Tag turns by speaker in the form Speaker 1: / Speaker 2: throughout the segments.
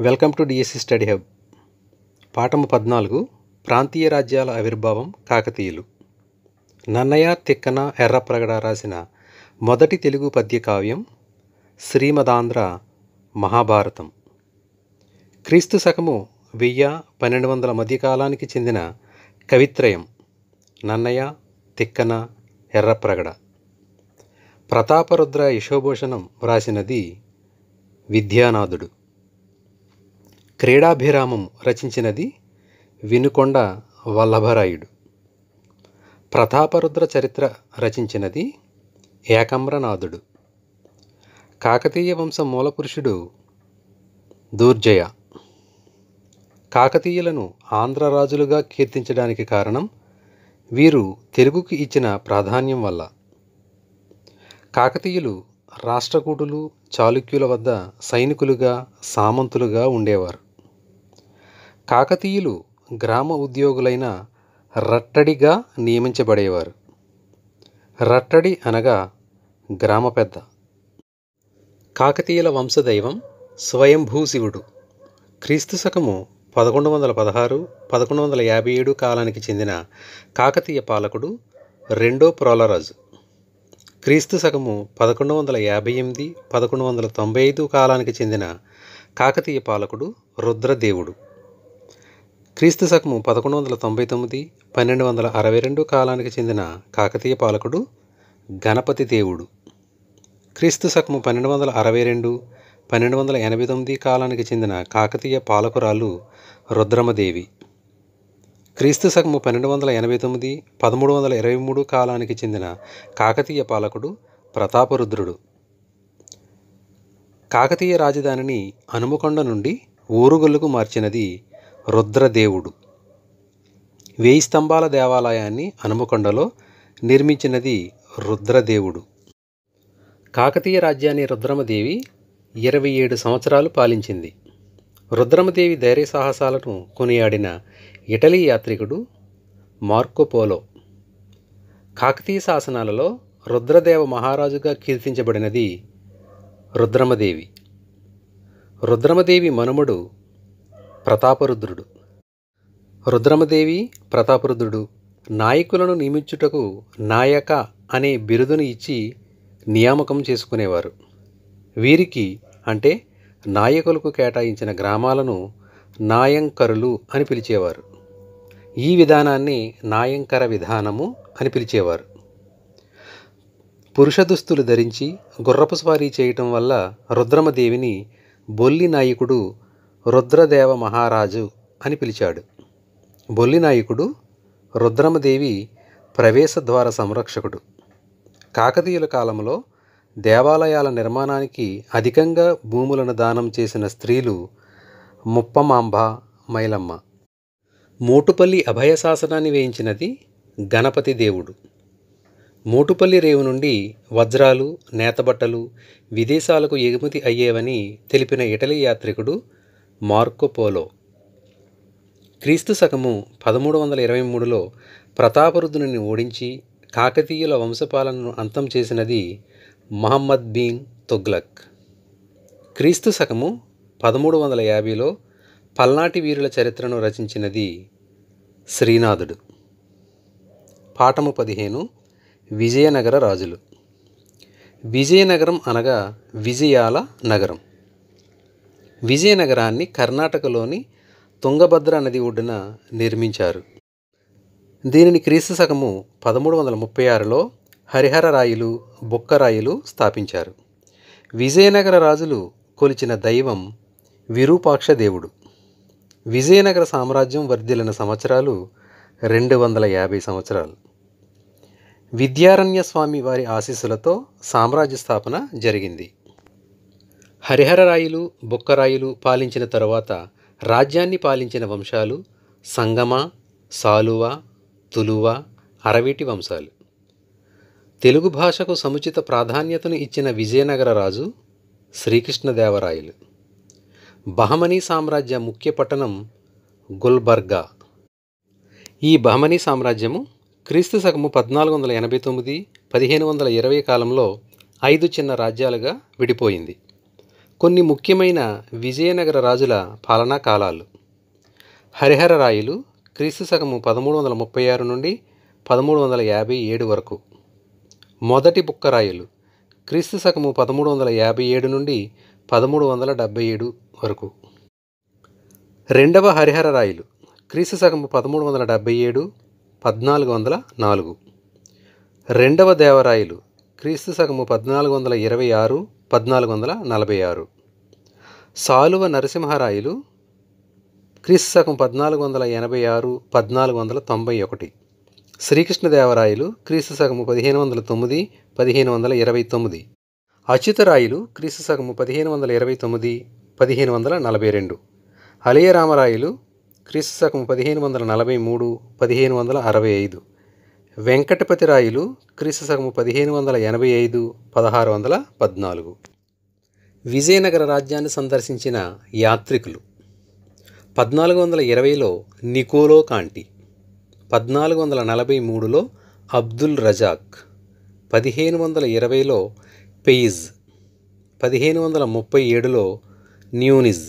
Speaker 1: welcome to DSC study hub పాఠము పద్నాలుగు ప్రాంతీయ రాజ్యాల ఆవిర్భావం కాకతీయులు నన్నయ్య తిక్కన ఎర్రప్రగడ రాసిన మొదటి తెలుగు పద్య కావ్యం శ్రీమదాంధ్ర మహాభారతం క్రీస్తు శకము వెయ్యి పన్నెండు వందల మధ్యకాలానికి చెందిన కవిత్రయం నన్నయ్య తిక్కన ఎర్రప్రగడ ప్రతాపరుద్ర యశోభూషణం వ్రాసినది విద్యానాథుడు క్రీడాభిరామం రచించినది వినుకొండ వల్లభరాయుడు ప్రతాపరుద్ర చరిత్ర రచించినది ఏకమ్రనాథుడు కాకతీయ వంశం మూలపురుషుడు దూర్జయ కాకతీయులను ఆంధ్రరాజులుగా కీర్తించడానికి కారణం వీరు తెలుగుకి ఇచ్చిన ప్రాధాన్యం వల్ల కాకతీయులు రాష్ట్రకూటులు చాళుక్యుల వద్ద సైనికులుగా సామంతులుగా ఉండేవారు కాకతీయులు గ్రామ ఉద్యోగులైన రట్టడిగా నియమించబడేవారు రట్టడి అనగా గ్రామ పెద్ద కాకతీయుల వంశదైవం స్వయంభూశివుడు క్రీస్తు శకము పదకొండు వందల పదహారు పదకొండు వందల యాభై ఏడు కాలానికి చెందిన కాకతీయ పాలకుడు రెండో ప్రోలరాజు క్రీస్తు శకము పదకొండు వందల యాభై ఎనిమిది పదకొండు వందల తొంభై ఐదు కాలానికి చెందిన కాకతీయ పాలకుడు రుద్రదేవుడు క్రీస్తు శకము పదకొండు వందల తొంభై తొమ్మిది పన్నెండు వందల అరవై రెండు కాలానికి చెందిన కాకతీయ పాలకుడు గణపతి దేవుడు క్రీస్తు శకము పన్నెండు వందల అరవై రెండు పన్నెండు వందల ఎనభై తొమ్మిది కాలానికి చెందిన కాకతీయ పాలకురాలు రుద్రమదేవి క్రీస్తు శకము పన్నెండు వందల ఎనభై తొమ్మిది పదమూడు వందల ఇరవై మూడు కాలానికి చెందిన కాకతీయ పాలకుడు ప్రతాపరుద్రుడు కాకతీయ రాజధానిని హనుమకొండ నుండి ఊరుగొల్లుకు మార్చినది రుద్రదేవుడు వేయి స్తంభాల దేవాలయాన్ని హనుమకొండలో నిర్మించినది రుద్రదేవుడు కాకతీయ రాజ్యాన్ని రుద్రమదేవి ఇరవై ఏడు సంవత్సరాలు పాలించింది రుద్రమదేవి ధైర్య సాహసాలను కొనియాడిన ఇటలీ యాత్రికుడు మార్కోపోలో కాకతీయ శాసనాలలో రుద్రదేవ మహారాజుగా కీర్తించబడినది రుద్రమదేవి రుద్రమదేవి మనుమడు ప్రతాపరుద్రుడు రుద్రమదేవి ప్రతాపరుద్రుడు నాయకులను నియమించుటకు నాయక అనే బిరుదును ఇచ్చి నియామకం చేసుకునేవారు వీరికి అంటే నాయకులకు కేటాయించిన గ్రామాలను నాయంకరులు అని పిలిచేవారు ఈ విధానాన్ని నాయంకర విధానము అని పిలిచేవారు పురుష దుస్తులు ధరించి గుర్రపు స్వారీ చేయటం వల్ల రుద్రమదేవిని బొల్లి నాయకుడు రుద్రదేవ మహారాజు అని పిలిచాడు బొల్లి నాయకుడు రుద్రమదేవి ప్రవేశ ద్వార సంరక్షకుడు కాకతీయుల కాలంలో దేవాలయాల నిర్మాణానికి అధికంగా భూములను దానం చేసిన స్త్రీలు ముప్పమాంబ మైలమ్మ మోటుపల్లి అభయశాసనాన్ని వేయించినది గణపతి దేవుడు మోటుపల్లి రేవు నుండి వజ్రాలు నేతబట్టలు విదేశాలకు ఎగుమతి అయ్యేవని తెలిపిన ఇటలీ యాత్రికుడు మార్కోపోలో క్రీస్తు శకము పదమూడు వందల ఇరవై మూడులో ప్రతాపరుద్రుని ఓడించి కాకతీయుల వంశపాలనను అంతం చేసినది మహమ్మద్ బీన్ తుగ్లక్ క్రీస్తు శకము పదమూడు వందల యాభైలో పల్నాటి వీరుల చరిత్రను రచించినది శ్రీనాథుడు పాఠము పదిహేను విజయనగర రాజులు విజయనగరం అనగా విజయాల నగరం విజయనగరాన్ని కర్ణాటకలోని తుంగభద్ర నది ఒడ్డున నిర్మించారు దీనిని క్రీస్తు శకము పదమూడు వందల ముప్పై ఆరులో హరిహరరాయులు బుక్కరాయులు స్థాపించారు విజయనగర రాజులు కొలిచిన దైవం విరూపాక్ష దేవుడు విజయనగర సామ్రాజ్యం వర్ధిల్లిన సంవత్సరాలు రెండు వందల యాభై సంవత్సరాలు విద్యారణ్య స్వామి వారి ఆశీస్సులతో సామ్రాజ్య స్థాపన జరిగింది హరిహరరాయులు బుక్కరాయులు పాలించిన తరువాత రాజ్యాన్ని పాలించిన వంశాలు సంగమ సాలువ తులువ అరవీటి వంశాలు తెలుగు భాషకు సముచిత ప్రాధాన్యతను ఇచ్చిన విజయనగర రాజు శ్రీకృష్ణదేవరాయలు బహమనీ సామ్రాజ్య ముఖ్య పట్టణం గుల్బర్గా ఈ బహమనీ సామ్రాజ్యము క్రీస్తు శకము పద్నాలుగు వందల ఎనభై తొమ్మిది పదిహేను వందల ఇరవై కాలంలో ఐదు చిన్న రాజ్యాలుగా విడిపోయింది కొన్ని ముఖ్యమైన విజయనగర రాజుల పాలనా కాలాలు హరిహర రాయలు క్రీస్తు శకము పదమూడు వందల ముప్పై ఆరు నుండి పదమూడు వందల యాభై ఏడు వరకు మొదటి బుక్కరాయలు క్రీస్తు శకము పదమూడు వందల యాభై ఏడు నుండి పదమూడు వందల డెబ్బై ఏడు వరకు రెండవ హరిహర రాయలు క్రీస్తు శకము పదమూడు వందల డెబ్బై ఏడు పద్నాలుగు వందల నాలుగు రెండవ దేవరాయలు క్రీస్తు శకము పద్నాలుగు వందల ఇరవై ఆరు పద్నాలుగు వందల నలభై ఆరు సాలువ నరసింహరాయలు క్రీస్తు శకం పద్నాలుగు వందల ఎనభై ఆరు పద్నాలుగు వందల తొంభై ఒకటి శ్రీకృష్ణదేవరాయలు క్రీస్తు శకము పదిహేను వందల తొమ్మిది పదిహేను వందల ఇరవై తొమ్మిది అచ్యుతరాయలు క్రీస్తు శకము పదిహేను వందల ఇరవై తొమ్మిది పదిహేను వందల నలభై రెండు అలయరామరాయలు క్రీస్తు శకము పదిహేను వందల నలభై మూడు పదిహేను వందల అరవై ఐదు వెంకటపతి రాయలు క్రీస్తు శకము పదిహేను వందల ఎనభై ఐదు పదహారు వందల పద్నాలుగు విజయనగర రాజ్యాన్ని సందర్శించిన యాత్రికులు పద్నాలుగు వందల ఇరవైలో నికోలో కాంటి పద్నాలుగు వందల నలభై మూడులో అబ్దుల్ రజాక్ పదిహేను వందల ఇరవైలో పెయిజ్ పదిహేను వందల ముప్పై ఏడులో న్యూనిజ్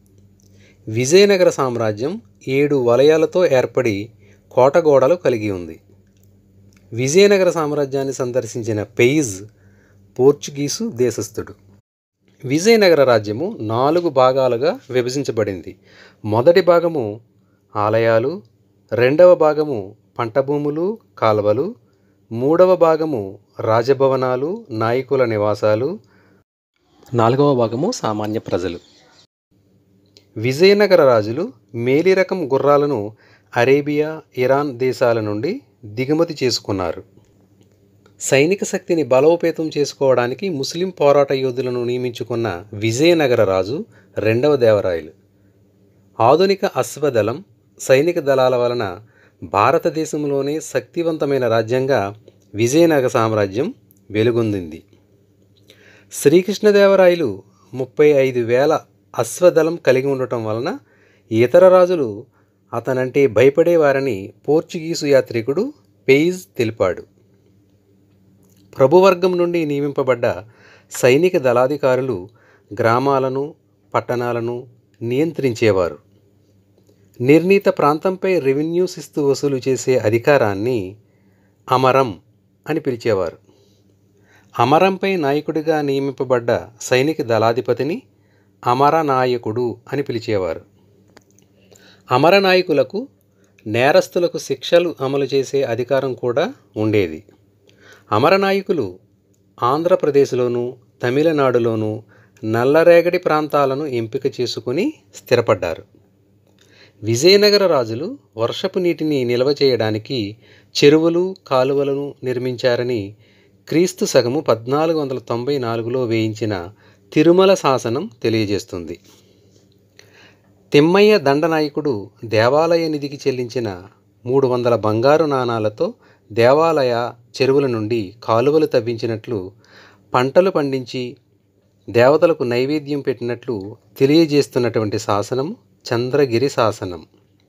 Speaker 1: విజయనగర సామ్రాజ్యం ఏడు వలయాలతో ఏర్పడి కోటగోడలు కలిగి ఉంది విజయనగర సామ్రాజ్యాన్ని సందర్శించిన పెయిజ్ పోర్చుగీసు దేశస్థుడు విజయనగర రాజ్యము నాలుగు భాగాలుగా విభజించబడింది మొదటి భాగము ఆలయాలు రెండవ భాగము పంట భూములు కాలువలు మూడవ భాగము రాజభవనాలు నాయకుల నివాసాలు నాలుగవ భాగము సామాన్య ప్రజలు విజయనగర రాజులు మేలి రకం గుర్రాలను అరేబియా ఇరాన్ దేశాల నుండి దిగుమతి చేసుకున్నారు సైనిక శక్తిని బలోపేతం చేసుకోవడానికి ముస్లిం పోరాట యోధులను నియమించుకున్న విజయనగర రాజు రెండవ దేవరాయలు ఆధునిక అశ్వదళం సైనిక దళాల వలన భారతదేశంలోనే శక్తివంతమైన రాజ్యంగా విజయనగర సామ్రాజ్యం వెలుగొందింది శ్రీకృష్ణదేవరాయలు ముప్పై ఐదు వేల అశ్వదళం కలిగి ఉండటం వలన ఇతర రాజులు అతనంటే భయపడేవారని పోర్చుగీసు యాత్రికుడు పెయిజ్ తెలిపాడు ప్రభువర్గం నుండి నియమింపబడ్డ సైనిక దళాధికారులు గ్రామాలను పట్టణాలను నియంత్రించేవారు నిర్ణీత ప్రాంతంపై రెవెన్యూ శిస్తు వసూలు చేసే అధికారాన్ని అమరం అని పిలిచేవారు అమరంపై నాయకుడిగా నియమింపబడ్డ సైనిక దళాధిపతిని అమరనాయకుడు అని పిలిచేవారు అమరనాయకులకు నేరస్తులకు శిక్షలు అమలు చేసే అధికారం కూడా ఉండేది అమరనాయకులు ఆంధ్రప్రదేశ్లోను తమిళనాడులోను నల్లరేగడి ప్రాంతాలను ఎంపిక చేసుకుని స్థిరపడ్డారు విజయనగర రాజులు వర్షపు నీటిని నిల్వ చేయడానికి చెరువులు కాలువలను నిర్మించారని క్రీస్తు శకము పద్నాలుగు వందల తొంభై నాలుగులో వేయించిన తిరుమల శాసనం తెలియజేస్తుంది తిమ్మయ్య దండనాయకుడు దేవాలయ నిధికి చెల్లించిన మూడు వందల బంగారు నాణాలతో దేవాలయ చెరువుల నుండి కాలువలు తవ్వించినట్లు పంటలు పండించి దేవతలకు నైవేద్యం పెట్టినట్లు తెలియజేస్తున్నటువంటి శాసనం చంద్రగిరి శాసనం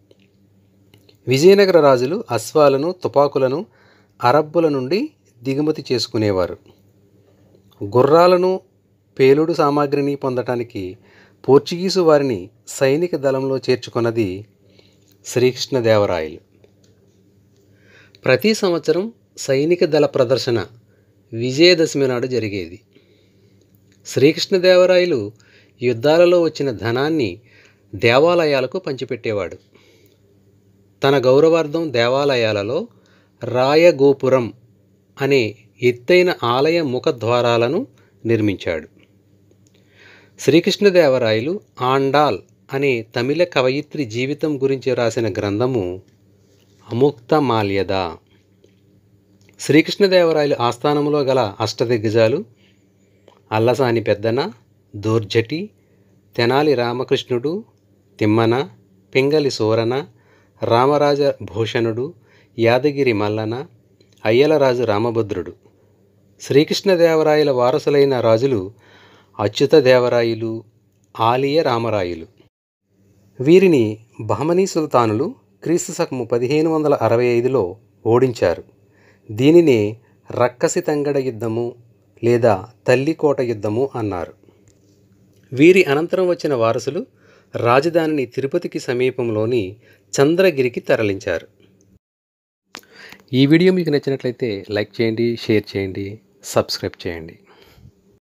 Speaker 1: విజయనగర రాజులు అశ్వాలను తుపాకులను అరబ్బుల నుండి దిగుమతి చేసుకునేవారు గుర్రాలను పేలుడు సామాగ్రిని పొందటానికి పోర్చుగీసు వారిని సైనిక దళంలో చేర్చుకున్నది శ్రీకృష్ణదేవరాయలు ప్రతి సంవత్సరం సైనిక దళ ప్రదర్శన విజయదశమి నాడు జరిగేది శ్రీకృష్ణదేవరాయలు యుద్ధాలలో వచ్చిన ధనాన్ని దేవాలయాలకు పంచిపెట్టేవాడు తన గౌరవార్థం దేవాలయాలలో రాయగోపురం అనే ఎత్తైన ఆలయ ముఖద్వారాలను నిర్మించాడు శ్రీకృష్ణదేవరాయలు ఆండాల్ అనే తమిళ కవయిత్రి జీవితం గురించి రాసిన గ్రంథము అముక్త మాల్యద శ్రీకృష్ణదేవరాయలు ఆస్థానంలో గల అష్టదిగ్గజాలు అల్లసాని పెద్దన దోర్జటి తెనాలి రామకృష్ణుడు తిమ్మన పింగలి సూరన రామరాజ భూషణుడు యాదగిరి మల్లన అయ్యలరాజు రామభద్రుడు శ్రీకృష్ణదేవరాయల వారసులైన రాజులు అచ్యుతదేవరాయలు ఆలియ రామరాయలు వీరిని బహమనీ సుల్తానులు క్రీస్తు శకము పదిహేను వందల అరవై ఐదులో ఓడించారు దీనినే రక్కసి తంగడ యుద్ధము లేదా తల్లికోట యుద్ధము అన్నారు వీరి అనంతరం వచ్చిన వారసులు రాజధానిని తిరుపతికి సమీపంలోని చంద్రగిరికి తరలించారు ఈ వీడియో మీకు నచ్చినట్లయితే లైక్ చేయండి షేర్ చేయండి సబ్స్క్రైబ్ చేయండి